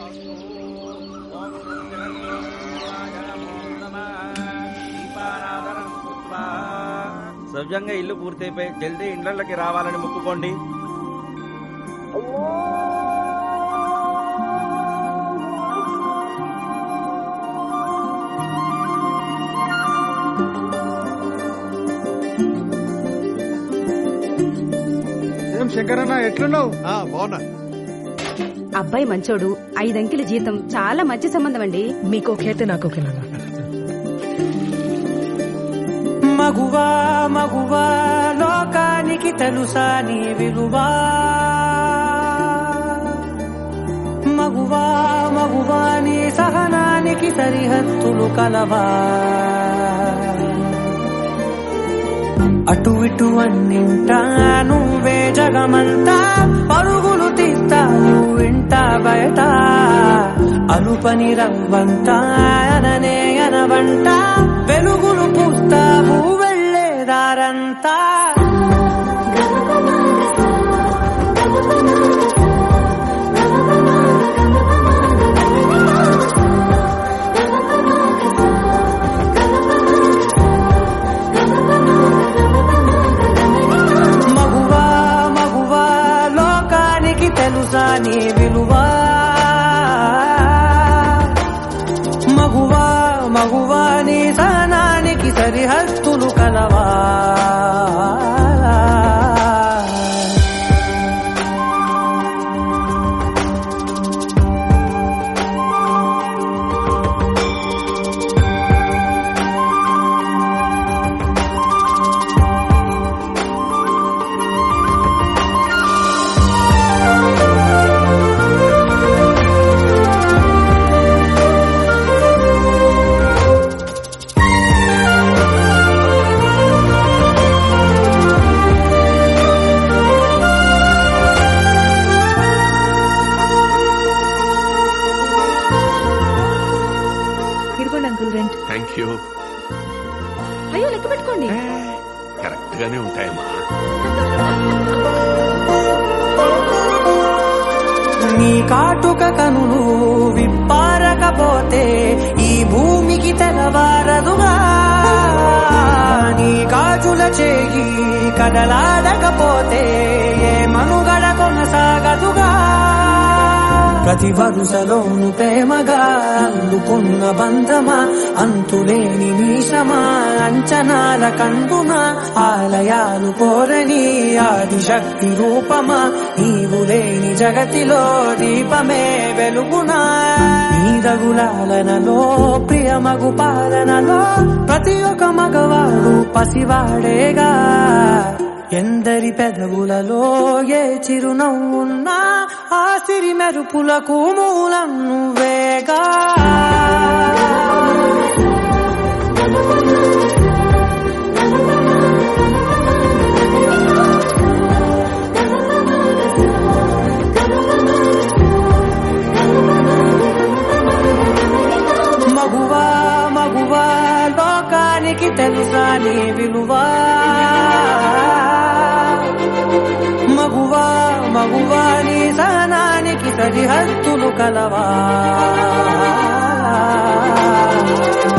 సహజంగా ఇల్లు పూర్తయిపోయి జల్దీ ఇండ్లకి రావాలని మొక్కుకోండి ఏం శంకరన్న ఎట్లున్నావు బాగున్నా అబ్బాయి మంచోడు ఐదంకెల జీతం చాలా మంచి సంబంధం అండి మీకు ఓకే అయితే నాకు ఓకే నాన్న మగువా మగువా లోకానికి తెలుసా నీ విలువా మగువా మగువా నీ సహనానికి సరిహద్దులు కలవా అటు ఇటు అన్నింటా నువ్వే జగమంతా పరుగులు తీస్తావు ఇంట బయట అనుపని రవ్వంతా అననే అనవంట వెలుగులు పూస్తావు వెళ్ళేదారంతా మగువా మగువా లోకానికి తెలుసా నీ విలువా మగువా మగువా నీ సహనానికి సరిహద్దులు కలవా ఇదిగోండి అంకుల్ రెంట్ థ్యాంక్ యూ అయ్యో లెక్క పెట్టుకోండి కరెక్ట్ గానే ఉంటాయమ్మా నీ కాటుక కనులు విప్పారకపోతే ఈ భూమికి తెలవారదుగా నీ గాజుల చేయి కదలాడకపోతే ఏ మనుగడ కొనసాగదుగా ప్రతి వరుసలోను ప్రేమగా అల్లుకున్న బంధమా అంతులేని నీశమా అంచనాల కందున ఆలయాలు కోరని ఆదిశక్తి రూపమా నీవు లేని జగతిలో దీపమే వెలుగునా నీదగులాలనలో ప్రియమగు పాలనలో ప్రతి ఒక్క మగవాడు పసివాడేగా ఎందరి పెదవులలో ఏ చిరునవ్వున్నా ఆ సిరి మెరుపులకు మూలం నువ్వేగా మగువా మగువా లోకానికి తెలుసా నీ విలువా మగువా మగువా నీ సహనానికి సరిహద్దులు కలవా